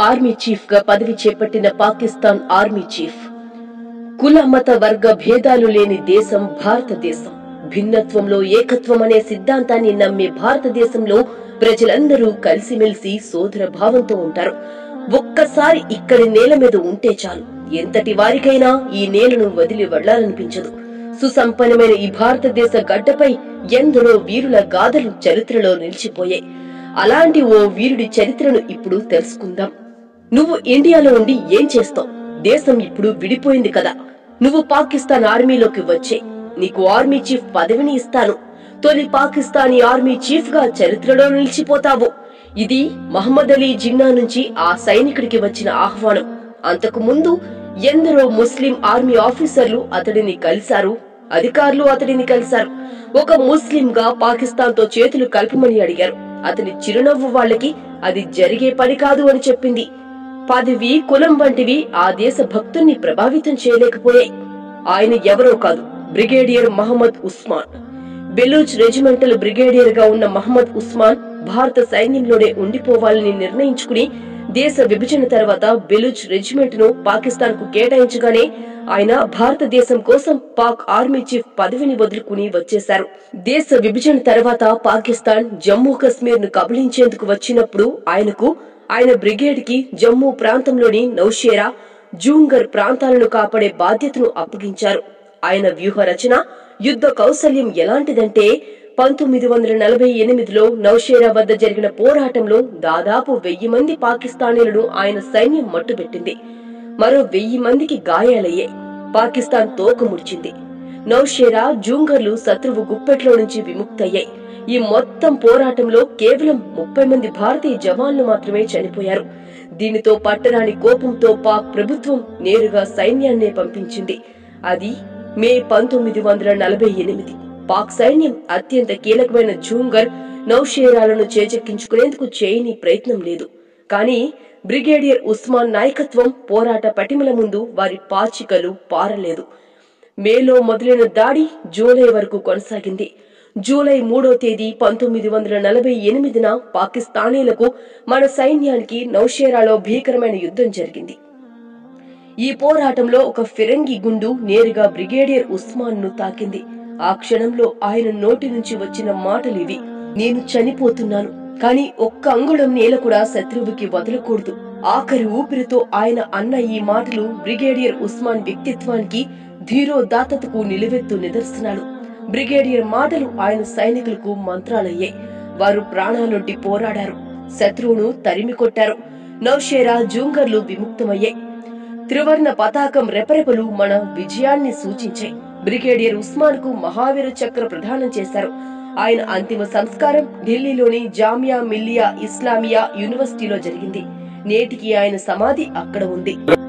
army chief గా పదవి చేపట్టిన పాకిస్తాన్ ఆర్మీ చీఫ్ కుల మత వర్గ భేదాలు లేని దేశం భారతదేశం భిన్నత్వంలో ఏకత్వం అనే సిద్ధాంతాన్ని నమ్మే భారతదేశంలో ప్రజలందరూ కలిసిమెలిసి సోదర భావంతో ఉంటారు ఒక్కసారి ఇక్కడి నేల మీద ఉంటే చాలు ఎంతటి వారికైనా ఈ నేలను వదిలి వెళ్లాలనిపించదు సుసంపన్నమైన ఈ భారతదేశ గడ్డపై ఎందరో వీరుల గాథలు చరిత్రలో నిలిచిపోయాయి అలాంటి ఓ వీరుడి చరిత్రను ఇప్పుడు తెలుసుకుందాం నువ్వు ఇండియాలో ఉండి ఏం చేస్తావు దేశం ఇప్పుడు విడిపోయింది కదా నువ్వు పాకిస్తాన్ ఆర్మీలోకి వచ్చే నీకు ఆర్మీ చీఫ్ పదవిని ఇస్తాను తొలి పాకిస్తానీ ఆర్మీ చీఫ్ గా చరిత్రలో నిలిచిపోతావు ఇది మహమ్మద్ అలీ జిన్నా నుంచి ఆ సైనికుడికి వచ్చిన ఆహ్వానం అంతకు ముందు ఎందరో ముస్లిం ఆర్మీ ఆఫీసర్లు అతడిని కలిశారు అధికారులు అతడిని కలిశారు ఒక ముస్లిం గా పాకిస్తాన్ తో చేతులు కలపమని అడిగారు అతని చిరునవ్వు వాళ్ళకి అది జరిగే పని కాదు అని చెప్పింది పదవి కులం వంటివి ఆ దేశ భక్తుల్ని ప్రభావితం చేయలేకపోయాయి ఆయన ఎవరో కాదు brigadier Mohammed Usman Baloch regimental brigadier గా ఉన్న మహమ్మద్ ఉస్మాన్ భారత సైన్యంలోనే ఉండిపోవాలని నిర్ణయించుకుని దేశ విభజన తర్వాత బెలూచ్ రెజిమెంట్ ను పాకిస్తాన్ కు కేటాయించగానే ఆయన భారతదేశం కోసం పాక్ ఆర్మీ చీఫ్ పదవిని వదులుకుని వచ్చేశారు దేశ విభజన తర్వాత పాకిస్తాన్ జమ్మూ కశ్మీర్ ను కబళించేందుకు వచ్చినప్పుడు ఆయనకు ఆయన బ్రిగేడ్ కి జమ్మూ ప్రాంతంలోని నౌషేరా జూంగర్ ప్రాంతాలను కాపాడే బాధ్యతను అప్పగించారు ఆయన వ్యూహ రచన యుద్ధ కౌశల్యం ఎలాంటిదంటే పంతొమ్మిది వందల నలభై ఎనిమిదిలో నౌషేరా వద్ద జరిగిన పోరాటంలో దాదాపు వెయ్యి మంది పాకిస్తానీలను ఆయన సైన్యం మట్టుబెట్టింది మరో వెయ్యి మందికి గాయాలయ్యాయి పాకిస్తాన్ తోక ముడిచింది నౌషేరా జూంగర్లు శత్రువు గుప్పెట్లో నుంచి విముక్తయ్యాయి ఈ మొత్తం పోరాటంలో కేవలం ముప్పై మంది భారతీయ జవాన్లు మాత్రమే చనిపోయారు దీనితో పట్టరాని కోపంతో పాక్ ప్రభుత్వం నేరుగా సైన్యాన్నే పంపించింది అది మే పంతొమ్మిది వందల నలభై ఎనిమిది పాక్ సైన్యం అత్యంత కీలకమైన జూంగర్ నౌషేరాలను చేజెక్కించుకునేందుకు చేయని ప్రయత్నం లేదు కానీ బ్రిగేడియర్ ఉస్మాన్ నాయకత్వం పోరాట పటిమల ముందు వారి పాచికలు పారలేదు మేలో మొదలైన దాడి జూలై వరకు కొనసాగింది జూలై మూడో తేదీ పంతొమ్మిది వందల నలభై ఎనిమిదిన పాకిస్తానీలకు మన సైన్యానికి నౌషేరాలో భీకరమైన యుద్ధం జరిగింది ఈ పోరాటంలో ఒక ఫిరంగి గుండు నేరుగా బ్రిగేడియర్ ఉస్మాన్ ను తాకింది ఆ క్షణంలో ఆయన నోటి నుంచి వచ్చిన మాటలివి నేను చనిపోతున్నాను కానీ ఒక్క అంగుళం నేల కూడా శత్రువుకి వదలకూడదు ఆఖరి ఊపిరితో ఆయన అన్న ఈ మాటలు బ్రిగేడియర్ ఉస్మాన్ వ్యక్తిత్వానికి ధీరోదాత్తతకు నిలువెత్తు నిదర్శనాలు బ్రిగేడియర్ మాటలు ఆయన సైనికులకు మంత్రాలయ్యాయి వారు ప్రాణాలొడ్డి పోరాడారు శత్రువును తరిమి కొట్టారు నౌషేరా జూంగర్లు విముక్తమయ్యాయి త్రివర్ణ పతాకం రెపరెపలు మన విజయాన్ని సూచించాయి బ్రిగేడియర్ ఉస్మాన్ కు మహావీర చక్ర ప్రదానం చేశారు ఆయన అంతిమ సంస్కారం ఢిల్లీలోని జామియా మిల్లియా ఇస్లామియా యూనివర్సిటీలో జరిగింది నేటికి ఆయన సమాధి అక్కడ ఉంది